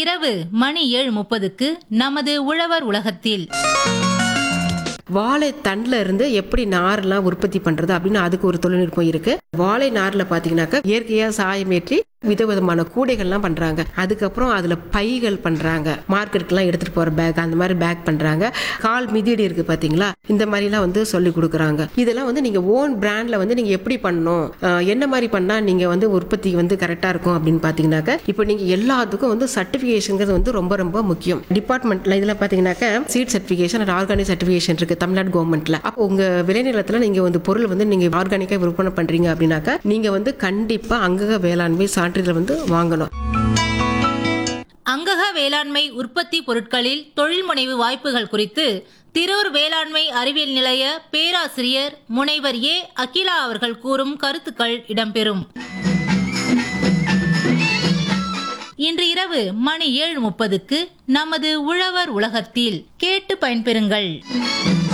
இரவு மணி ஏழு முப்பதுக்கு நமது உழவர் உலகத்தில் வாழை தண்டில் இருந்து எப்படி நார்லாம் உற்பத்தி பண்றது அப்படின்னு அதுக்கு ஒரு தொழில்நுட்பம் இருக்கு வாழை நார்ல பாத்தீங்கன்னாக்கா இயற்கையா சாயமேற்றி விதவிதமான கூடைகள்லாம் பண்றாங்க அதுக்கப்புறம் அதுல பைகள் பண்றாங்க மார்க்கெட்டுக்கெல்லாம் எடுத்துட்டு போற பேக் அந்த மாதிரி பேக் பண்றாங்க கால் மிதியடி இருக்கு பாத்தீங்களா இந்த மாதிரிலாம் வந்து சொல்லி கொடுக்குறாங்க இதெல்லாம் வந்து நீங்க ஓன் பிராண்ட்ல வந்து நீங்க எப்படி பண்ணணும் அஹ் என்ன மாதிரி பண்ணா நீங்க வந்து உற்பத்தி வந்து கரெக்டா இருக்கும் அப்படின்னு பாத்தீங்கன்னாக்க இப்போ நீங்க எல்லாத்துக்கும் வந்து சர்டிபிகேஷன்ங்கிறது வந்து ரொம்ப ரொம்ப முக்கியம் டிபார்ட்மெண்ட்ல இதுல பாத்தீங்கன்னாக்க seed certification and organic certification இருக்கு தமிழ்நாடு கவர்மெண்ட்ல அப்போ உங்க விளைநிலத்துல நீங்க வந்து பொருள் வந்து நீங்க ஆர்கானிக்கா விற்பனை பண்றீங்க அப்படின்னாக்கா நீங்க வந்து கண்டிப்பா அங்கக வேளாண்மை சான்றிதழ் வந்து வாங்கணும் அங்கக வேளாண்மை உற்பத்தி பொருட்களில் தொழில் முனைவு வாய்ப்புகள் குறித்து திரூர் வேளாண்மை அறிவியல் நிலைய பேராசிரியர் முனைவர் ஏ அகிலா அவர்கள் கூறும் கருத்துக்கள் இடம்பெறும் இன்று இரவு மணி ஏழு முப்பதுக்கு நமது உழவர் உலகத்தில் கேட்டு பயன்பெறுங்கள்